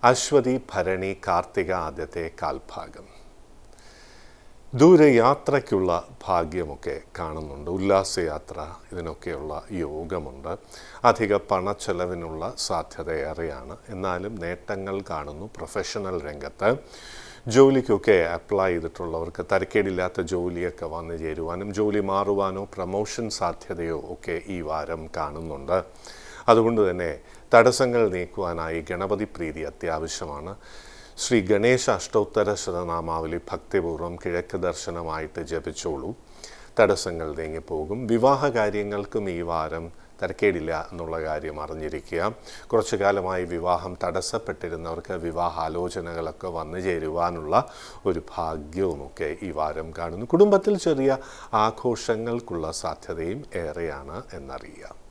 അശ്വതി ഭരണി കാർത്തിക ആദ്യത്തെ കാൽഭാഗം ദൂരയാത്രയ്ക്കുള്ള ഭാഗ്യമൊക്കെ കാണുന്നുണ്ട് ഉല്ലാസയാത്ര ഇതിനൊക്കെയുള്ള യോഗമുണ്ട് അധിക പണച്ചെലവിനുള്ള സാധ്യത ഏറെയാണ് എന്നാലും നേട്ടങ്ങൾ കാണുന്നു പ്രൊഫഷണൽ രംഗത്ത് ജോലിക്കൊക്കെ അപ്ലൈ ചെയ്തിട്ടുള്ളവർക്ക് തരക്കേടില്ലാത്ത ജോലിയൊക്കെ വന്നു ചേരുവാനും ജോലി മാറുവാനോ പ്രമോഷൻ സാധ്യതയോ ഒക്കെ ഈ വാരം കാണുന്നുണ്ട് അതുകൊണ്ട് തന്നെ തടസ്സങ്ങൾ നീക്കുവാനായി ഗണപതി പ്രീതി അത്യാവശ്യമാണ് ശ്രീ ഗണേശ അഷ്ടോത്തര ശതനാമാവലി ഭക്തിപൂർവ്വം കിഴക്ക് ദർശനമായിട്ട് ജപിച്ചോളൂ തടസ്സങ്ങൾ നീങ്ങിപ്പോകും വിവാഹ കാര്യങ്ങൾക്കും ഈ വാരം തരക്കേടില്ല എന്നുള്ള കാര്യം അറിഞ്ഞിരിക്കുക കുറച്ചു കാലമായി വിവാഹം തടസ്സപ്പെട്ടിരുന്നവർക്ക് വിവാഹാലോചനകളൊക്കെ വന്നു ചേരുവാനുള്ള ഒരു ഭാഗ്യവുമൊക്കെ ഈ വാരം കാണുന്നു കുടുംബത്തിൽ ചെറിയ ആഘോഷങ്ങൾക്കുള്ള സാധ്യതയും ഏറെയാണ് എന്നറിയാം